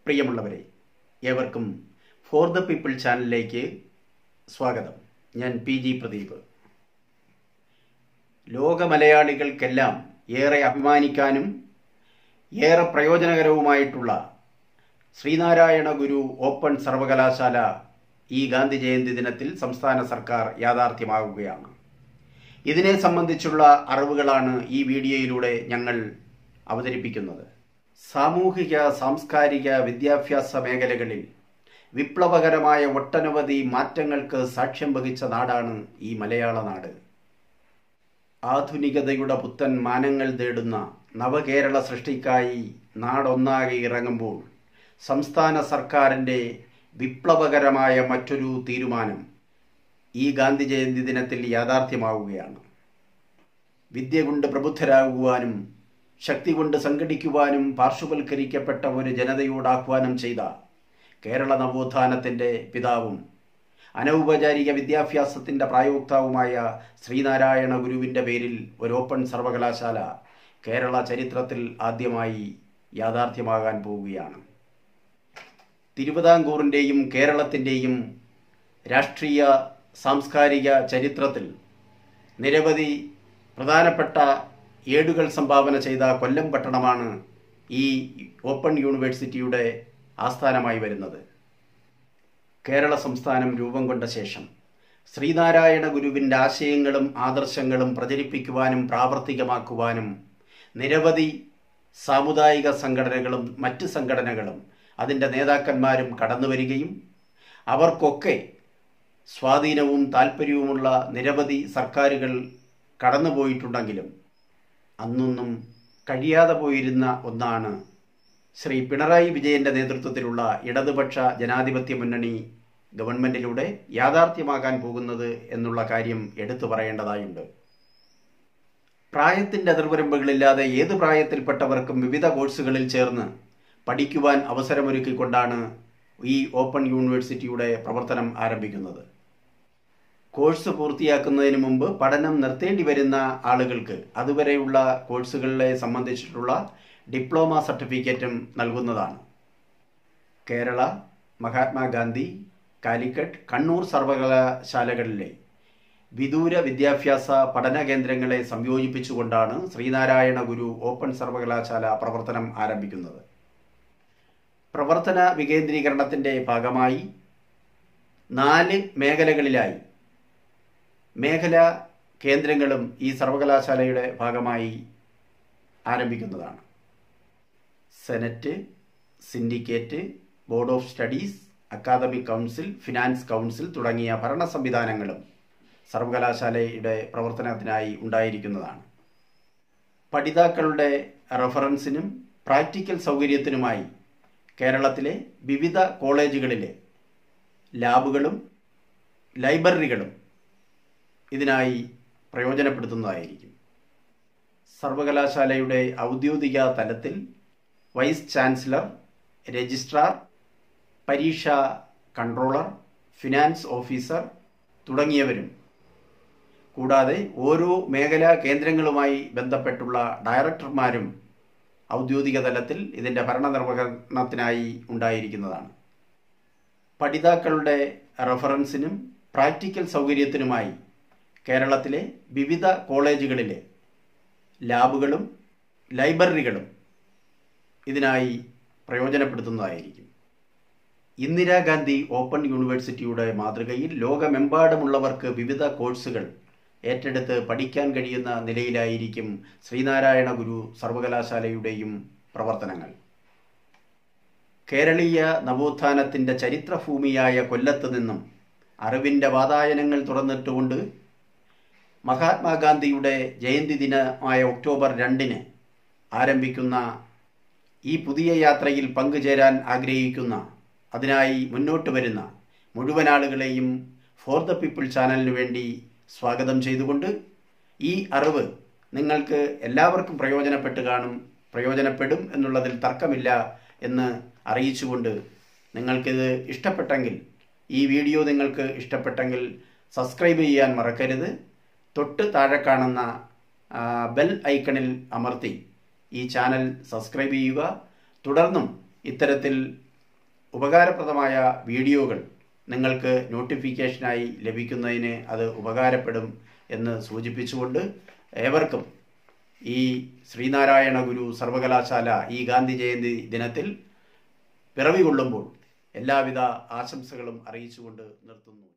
പ്രിയമുള്ളവരെ ഏവർക്കും for the people ചാനലിലേക്ക് സ്വാഗതം ഞാൻ പി ജി പ്രദീപ് ലോക മലയാളികൾക്കെല്ലാം ഏറെ അഭിമാനിക്കാനും ഏറെ പ്രയോജനകരവുമായിട്ടുള്ള ശ്രീനാരായണ ഗുരു ഓപ്പൺ സർവകലാശാല ഈ ഗാന്ധി ജയന്തി ദിനത്തിൽ സംസ്ഥാന സർക്കാർ യാഥാർത്ഥ്യമാകുകയാണ് ഇതിനെ സംബന്ധിച്ചുള്ള അറിവുകളാണ് ഈ വീഡിയോയിലൂടെ ഞങ്ങൾ അവതരിപ്പിക്കുന്നത് സാമൂഹിക സാംസ്കാരിക വിദ്യാഭ്യാസ മേഖലകളിൽ വിപ്ലവകരമായ ഒട്ടനവധി മാറ്റങ്ങൾക്ക് സാക്ഷ്യം വഹിച്ച നാടാണ് ഈ മലയാള നാട് ആധുനികതയുടെ പുത്തൻ മാനങ്ങൾ തേടുന്ന നവകേരള സൃഷ്ടിക്കായി നാടൊന്നാകെ ഇറങ്ങുമ്പോൾ സംസ്ഥാന സർക്കാരിൻ്റെ വിപ്ലവകരമായ മറ്റൊരു തീരുമാനം ഈ ഗാന്ധി ജയന്തി ദിനത്തിൽ യാഥാർത്ഥ്യമാവുകയാണ് വിദ്യ കൊണ്ട് പ്രബുദ്ധരാകുവാനും ശക്തി കൊണ്ട് സംഘടിക്കുവാനും പാർശ്വവൽക്കരിക്കപ്പെട്ട ഒരു ജനതയോട് ആഹ്വാനം ചെയ്ത കേരള നവോത്ഥാനത്തിൻ്റെ പിതാവും അനൗപചാരിക വിദ്യാഭ്യാസത്തിൻ്റെ പ്രായോക്താവുമായ ശ്രീനാരായണ ഗുരുവിൻ്റെ പേരിൽ ഒരു ഓപ്പൺ സർവകലാശാല കേരള ചരിത്രത്തിൽ ആദ്യമായി യാഥാർത്ഥ്യമാകാൻ പോവുകയാണ് തിരുവിതാംകൂറിൻ്റെയും കേരളത്തിൻ്റെയും രാഷ്ട്രീയ സാംസ്കാരിക ചരിത്രത്തിൽ നിരവധി പ്രധാനപ്പെട്ട ഏടുകൾ സംഭാവന ചെയ്ത കൊല്ലം പട്ടണമാണ് ഈ ഓപ്പൺ യൂണിവേഴ്സിറ്റിയുടെ ആസ്ഥാനമായി വരുന്നത് കേരള സംസ്ഥാനം രൂപം കൊണ്ട ശേഷം ശ്രീനാരായണ ഗുരുവിൻ്റെ ആശയങ്ങളും ആദർശങ്ങളും പ്രചരിപ്പിക്കുവാനും പ്രാവർത്തികമാക്കുവാനും നിരവധി സാമുദായിക സംഘടനകളും മറ്റ് സംഘടനകളും അതിൻ്റെ നേതാക്കന്മാരും കടന്നു വരികയും അവർക്കൊക്കെ സ്വാധീനവും താല്പര്യവുമുള്ള നിരവധി സർക്കാരുകൾ കടന്നുപോയിട്ടുണ്ടെങ്കിലും അന്നൊന്നും കഴിയാതെ പോയിരുന്ന ഒന്നാണ് ശ്രീ പിണറായി വിജയന്റെ നേതൃത്വത്തിലുള്ള ഇടതുപക്ഷ ജനാധിപത്യ മുന്നണി ഗവൺമെന്റിലൂടെ യാഥാർത്ഥ്യമാകാൻ പോകുന്നത് എന്നുള്ള കാര്യം എടുത്തു പറയേണ്ടതായുണ്ട് പ്രായത്തിന്റെ അതിർവരമ്പുകളില്ലാതെ ഏത് പ്രായത്തിൽപ്പെട്ടവർക്കും വിവിധ കോഴ്സുകളിൽ ചേർന്ന് പഠിക്കുവാൻ അവസരമൊരുക്കിക്കൊണ്ടാണ് ഈ ഓപ്പൺ യൂണിവേഴ്സിറ്റിയുടെ പ്രവർത്തനം ആരംഭിക്കുന്നത് കോഴ്സ് പൂർത്തിയാക്കുന്നതിന് മുമ്പ് പഠനം നിർത്തേണ്ടി വരുന്ന ആളുകൾക്ക് അതുവരെയുള്ള കോഴ്സുകളെ സംബന്ധിച്ചിട്ടുള്ള ഡിപ്ലോമ സർട്ടിഫിക്കറ്റും നൽകുന്നതാണ് കേരള മഹാത്മാഗാന്ധി കാലിക്കറ്റ് കണ്ണൂർ സർവകലാശാലകളിലെ വിദൂര വിദ്യാഭ്യാസ പഠന കേന്ദ്രങ്ങളെ സംയോജിപ്പിച്ചുകൊണ്ടാണ് ശ്രീനാരായണ ഗുരു ഓപ്പൺ സർവകലാശാല പ്രവർത്തനം ആരംഭിക്കുന്നത് പ്രവർത്തന വികേന്ദ്രീകരണത്തിൻ്റെ ഭാഗമായി നാല് മേഖലകളിലായി മേഖലാ കേന്ദ്രങ്ങളും ഈ സർവകലാശാലയുടെ ഭാഗമായി ആരംഭിക്കുന്നതാണ് senate syndicate board of studies academic council finance council തുടങ്ങിയ ഭരണ സംവിധാനങ്ങളും സർവകലാശാലയുടെ പ്രവർത്തനത്തിനായി ഉണ്ടായിരിക്കുന്നതാണ് പഠിതാക്കളുടെ റഫറൻസിനും പ്രാക്ടിക്കൽ സൗകര്യത്തിനുമായി കേരളത്തിലെ വിവിധ കോളേജുകളിലെ ലാബുകളും ലൈബ്രറികളും ഇതിനായി പ്രയോജനപ്പെടുത്തുന്നതായിരിക്കും സർവകലാശാലയുടെ ഔദ്യോഗിക തലത്തിൽ വൈസ് ചാൻസലർ രജിസ്ട്രാർ പരീക്ഷാ കൺട്രോളർ ഫിനാൻസ് ഓഫീസർ തുടങ്ങിയവരും കൂടാതെ ഓരോ മേഖലാ കേന്ദ്രങ്ങളുമായി ബന്ധപ്പെട്ടുള്ള ഡയറക്ടർമാരും ഔദ്യോഗിക തലത്തിൽ ഇതിൻ്റെ ഭരണനിർവഹണത്തിനായി ഉണ്ടായിരിക്കുന്നതാണ് പഠിതാക്കളുടെ റഫറൻസിനും പ്രാക്ടിക്കൽ സൗകര്യത്തിനുമായി കേരളത്തിലെ വിവിധ കോളേജുകളിലെ ലാബുകളും ലൈബ്രറികളും ഇതിനായി പ്രയോജനപ്പെടുത്തുന്നതായിരിക്കും ഇന്ദിരാഗാന്ധി ഓപ്പൺ യൂണിവേഴ്സിറ്റിയുടെ മാതൃകയിൽ ലോകമെമ്പാടുമുള്ളവർക്ക് വിവിധ കോഴ്സുകൾ ഏറ്റെടുത്ത് പഠിക്കാൻ കഴിയുന്ന നിലയിലായിരിക്കും ശ്രീനാരായണ ഗുരു സർവകലാശാലയുടെയും പ്രവർത്തനങ്ങൾ കേരളീയ നവോത്ഥാനത്തിൻ്റെ ചരിത്രഭൂമിയായ കൊല്ലത്ത് നിന്നും അറിവിൻ്റെ വാതായനങ്ങൾ തുറന്നിട്ടുകൊണ്ട് മഹാത്മാഗാന്ധിയുടെ ജയന്തി ദിനമായ ഒക്ടോബർ രണ്ടിന് ആരംഭിക്കുന്ന ഈ പുതിയ യാത്രയിൽ പങ്കുചേരാൻ ആഗ്രഹിക്കുന്ന അതിനായി മുന്നോട്ട് വരുന്ന മുഴുവൻ ആളുകളെയും ഫോർ ദ പീപ്പിൾ ചാനലിന് വേണ്ടി സ്വാഗതം ചെയ്തുകൊണ്ട് ഈ അറിവ് നിങ്ങൾക്ക് എല്ലാവർക്കും പ്രയോജനപ്പെട്ട് കാണും പ്രയോജനപ്പെടും എന്നുള്ളതിൽ തർക്കമില്ല എന്ന് അറിയിച്ചുകൊണ്ട് നിങ്ങൾക്കിത് ഇഷ്ടപ്പെട്ടെങ്കിൽ ഈ വീഡിയോ നിങ്ങൾക്ക് ഇഷ്ടപ്പെട്ടെങ്കിൽ സബ്സ്ക്രൈബ് ചെയ്യാൻ മറക്കരുത് തൊട്ട് താഴെ കാണുന്ന ആ, ബെൽ ഐക്കണിൽ അമർത്തി ഈ ചാനൽ സബ്സ്ക്രൈബ് ചെയ്യുക തുടർന്നും ഇത്തരത്തിൽ ഉപകാരപ്രദമായ വീഡിയോകൾ നിങ്ങൾക്ക് നോട്ടിഫിക്കേഷനായി ലഭിക്കുന്നതിന് അത് ഉപകാരപ്പെടും എന്ന് സൂചിപ്പിച്ചുകൊണ്ട് ഏവർക്കും ഈ ശ്രീനാരായണ ഗുരു സർവകലാശാല ഈ ഗാന്ധി ജയന്തി ദിനത്തിൽ പിറവി കൊള്ളുമ്പോൾ എല്ലാവിധ ആശംസകളും അറിയിച്ചുകൊണ്ട് നിർത്തുന്നു